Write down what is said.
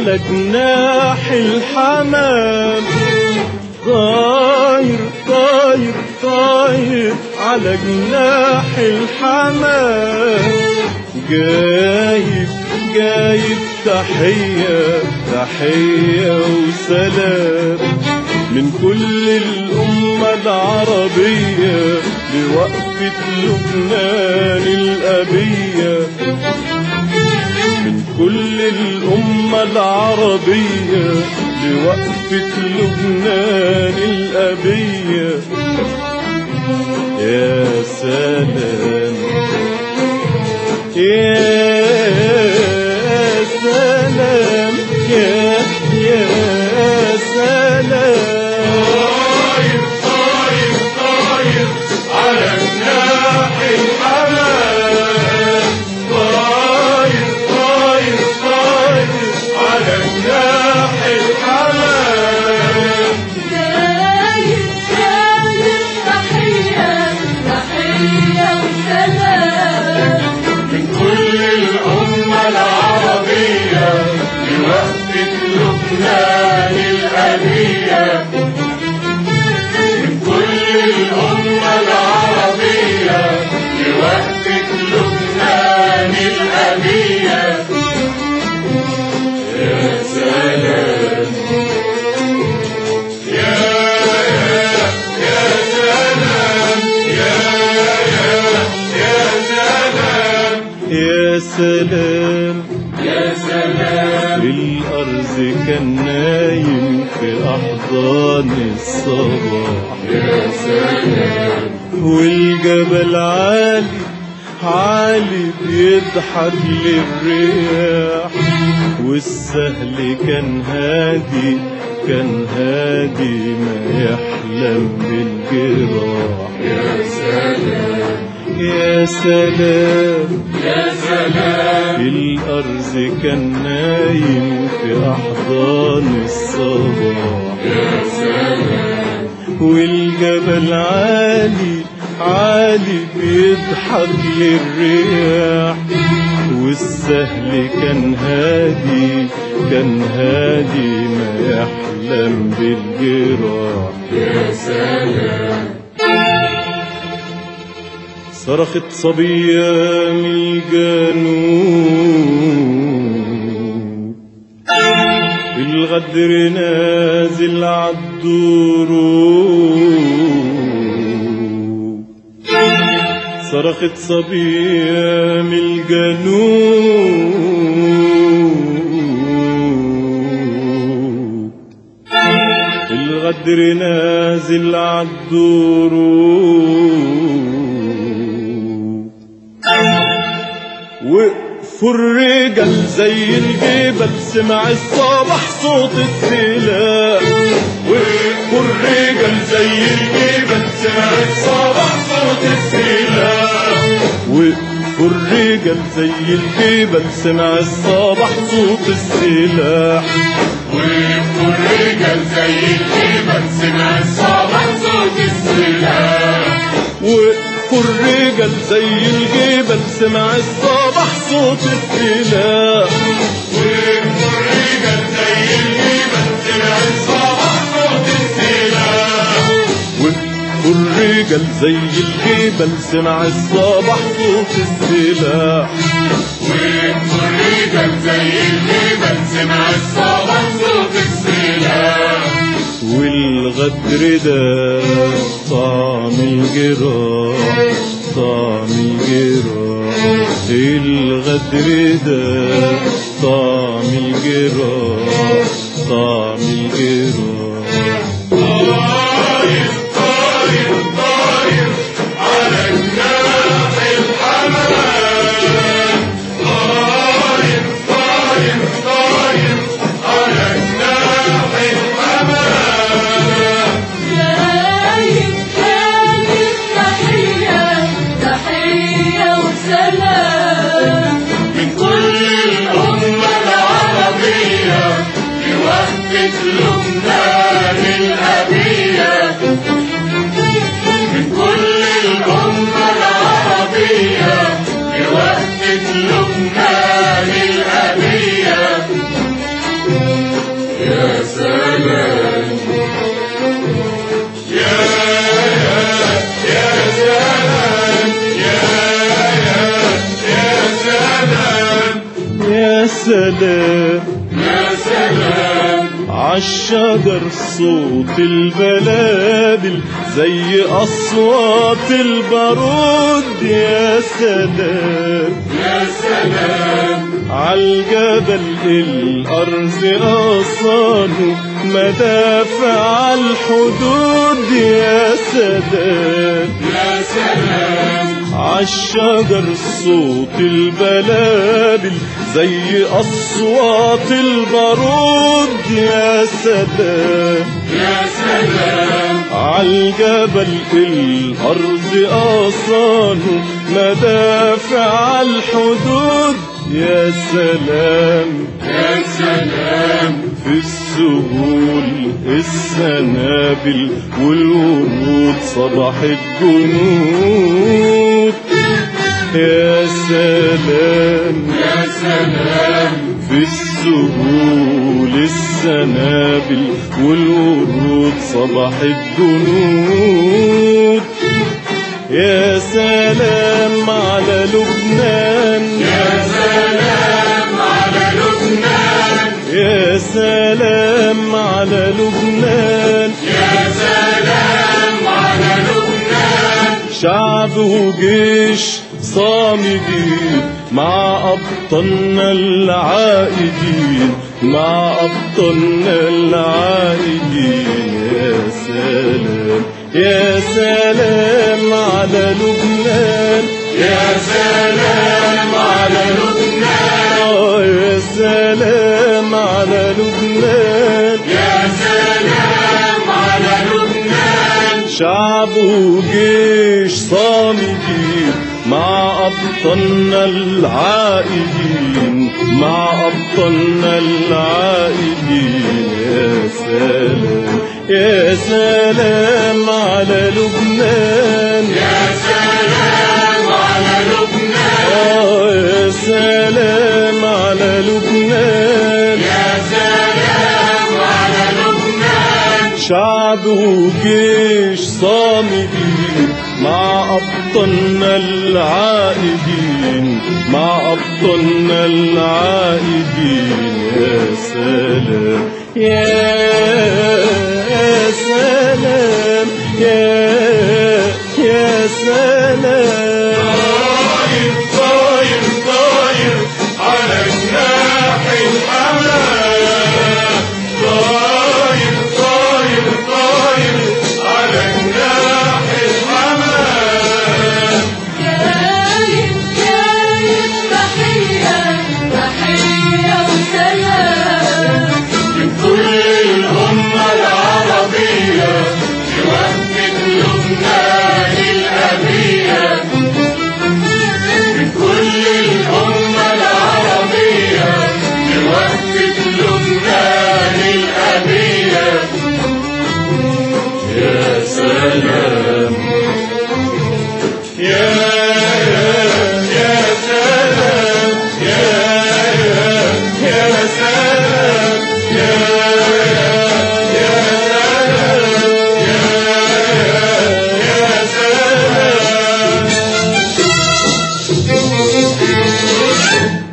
على جناح الحمام طاير طاير طاير على جناح الحمام جايب جايب تحية تحية وسلام من كل الأمة العربية لوقفة لبنان الأبية من كل الأمة العربية لوقفة لبنان الأبية يا سلام يا سلام يا يا سلام طاير طاير طاير على جناح الحمام طاير طاير طاير على جناح الحمام داير داير تحية تحية وسلام من كل الأمة العربية لوقفة لبنان الأبية من كل الأمة العربية لوقفة لبنان الأبية يا سلام يا يا يا سلام يا يا يا سلام يا سلام يا سلام الأرز كان نايم في أحضان الصباح يا سلام والجبل عالي عالي بيضحك للرياح والسهل كان هادي كان هادي ما يحلم بالجراح يا سلام يا سلام يا سلام الأرز كان نايم في أحضان الصباح يا سلام والجبل عالي عالي بيضحك للرياح والسهل كان هادي كان هادي ما يحلم بالجراح يا سلام صرخت صبية من الجنوب الغدر نازل عالدروب صرخت صبية من الجنوب الغدر نازل عالدروب وقفوا الرجال زي الجبل سمع الصبح صوت السلاح وقفوا الرجال زي الجبل سمع الصباح صوت السلاح وقفوا الرجال زي الجبل سمع الصبح صوت السلاح وقفوا الرجال زي الجبل سمع الصباح صوت السلاح وقفوا الرجال زي الجبل سمع الصبح صوت السلاح وقفوا الرجال زي الجبل سمع الصباح صوت السلاح وقفوا الرجال زي الجبل سمع الصبح صوت السلاح وقفوا الرجال زي الجبل سمع الصباح صوت السلاح والغدر ده طعم الجراح طعم الجراح الغدر ده طعم الجراح طعم الجراح طاير طاير طاير على جناح الحمام طاير طاير طاير على جناح الحمام داير داير تحية تحية وسلام من كل الأمة العربية لوقفة لبنان سلام يا سلام عالشجر صوت البلابل زي أصوات البارود يا سلام يا سلام عالجبل الأرض أصاله مدافع الحدود يا سلام يا سلام عالشجر صوت البلابل زي أصوات البارود يا سلام يا سلام عالجبل الأرض أصاله مدافع الحدود يا سلام يا سلام في السهول السنابل والورود صباح الجنود يا سلام يا سلام في السهول السنابل والورود صباح الجنود يا سلام على لبنان يا سلام على لبنان يا سلام على لبنان يا سلام على لبنان شعب وجيش صامدين مع أبطالنا العائدين مع أبطالنا العائدين يا سلام يا سلام على لبنان يا سلام على لبنان آه يا سلام على لبنان يا سلام على لبنان شعب وجيش صامدين مع أبطالنا العائدين مع أبطالنا العائدين يا سلام يا سلام على لبنان يا سلام على لبنان آه يا سلام على لبنان يا سلام على لبنان شعب وجيش صامدين مع أبطالنا العائدين مع أبطالنا العائدين يا سلام يا يا سلام يا يا سلام طاير طاير طاير على جناح الحمام طاير طاير طاير على جناح الحمام جايب جايب تحية تحية وسلام من كل الأمة العربية لوحدة لبنان الأبية من كل الأمة العربية لوحدة لبنان الأبية يا سلام يا يا سلام يا يا يا سلام يا يا سلام يا يا سلام